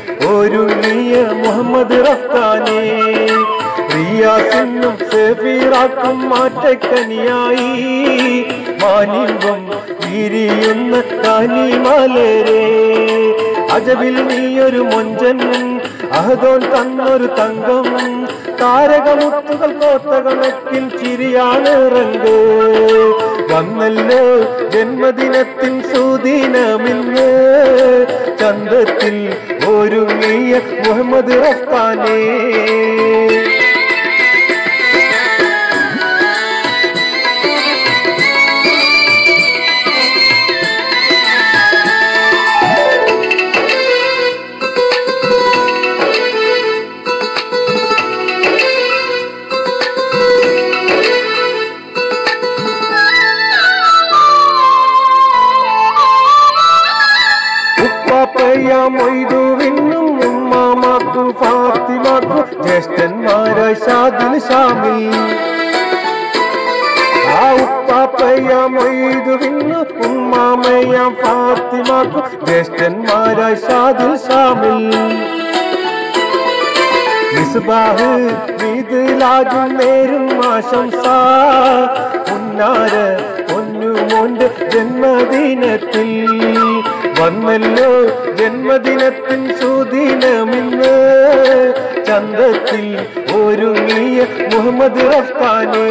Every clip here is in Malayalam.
ഒരുങ്ങിയ മുഹമ്മദ് റഫ്താനെ റിയാസിനും സഫീറാക്കും മാറ്റക്കനിയായി മാനിമ്പം വിരിയുന്ന കനിമലരെ അജബിൽ നീയൊരു മൊഞ്ചൻ അഹദോൻ തന്നൊരു തങ്കം താരകമുത്തുകൾ കോത്തകണക്കിൽ ചിരിയാണ് റങ്ക് വന്നല്ലോ ജന്മദിനത്തിൻ സുദിനമിന്ന് ചന്തത്തിൽ ഒരുങ്ങിയ മുഹമ്മദ് റഫ്താനേ ഉപ്പാപ്പയ്യ മൊയ്തുവിനും ഉമ്മാമാക്കു ഫാത്തിമാക്കു ജ്യേഷ്ഠന്മാരായ ഷാദിൽ ഷാമിൽ ആ ഉപ്പാപ്പയ്യ മൊയ്തുവിന്നു ഉമ്മാമയ്യ ഫാത്തിമാക്കു ജ്യേഷ്ഠന്മാരായ ഷാദിൽ ഷാമിൽ മിസ്ബാഹ് വീതിലാകും നേരും ആശംസ ഉന്നാര പൊന്നുമോന്റെ ജന്മദിനത്തിൽ വന്നല്ലോ ജന്മദിനത്തിൻ സുദിനമിന്ന് ചന്തത്തിൽ ഒരുങ്ങിയ മുഹമ്മദ് റഫ്താനേ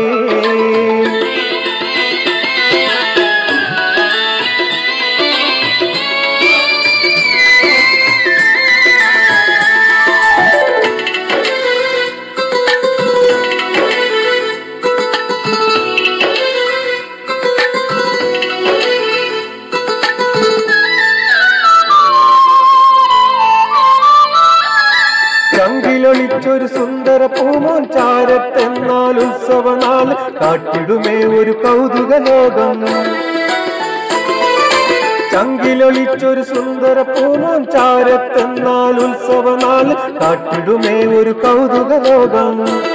ചങ്കിലൊളിച്ചൊരു സുന്ദര പൂമോൻ ചാരത്തെന്നാൽ ഉത്സവനാൾ കാട്ടിടുമേ ഒരു കൗതുക ലോകം ചങ്കിലൊളിച്ചൊരു സുന്ദര പൂമോൻ ചാരത്തെന്നാൽ ഉത്സവനാൾ കാട്ടിടുമേ ഒരു കൗതുക ലോകം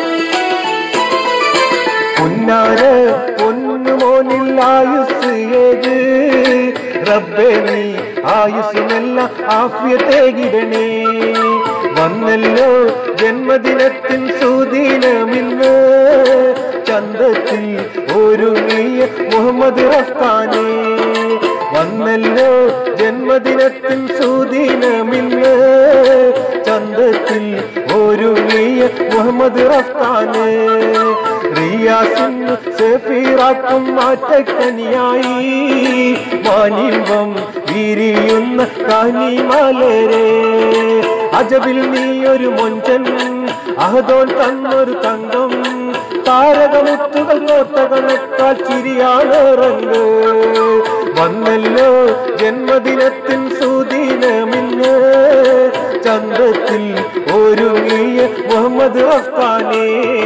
പുന്നാര് പൊന്നുമോനിൽ ആയുസ് ഏത് റബ്ബേ നീ ആയുസ്സിനെല്ലാം ആഫിയത്തേകിടണേ വന്നല്ലോ ജന്മദിനത്തിൻ സുദിനമിന്ന് ചന്തത്തിൽ ഒരുങ്ങിയ മുഹമ്മദ് റഫ്താനേ വന്നല്ലോ ജന്മദിനത്തിൻ സുദിനമിന്ന് ചന്തത്തിൽ ഒരുങ്ങിയ മുഹമ്മദ് റഫ്താനേ റിയാസിന് സഫീറാക്കും മാറ്റക്കനിയായി മാനിമ്പം വിരിയുന്ന കനിമലരെ അജബിൽ നീയൊരു മൊഞ്ചൻ അഹദോൻ തന്നൊരു തങ്കം താരകമുത്തുകൾ കോത്തകണക്കാൽ ചിരിയാണ് റങ്ക് വന്നല്ലോ ജന്മദിനത്തിൻ സുദിനമിന്ന് ചന്തത്തിൽ ഒരുങ്ങിയ മുഹമ്മദ് റഫ്താനേ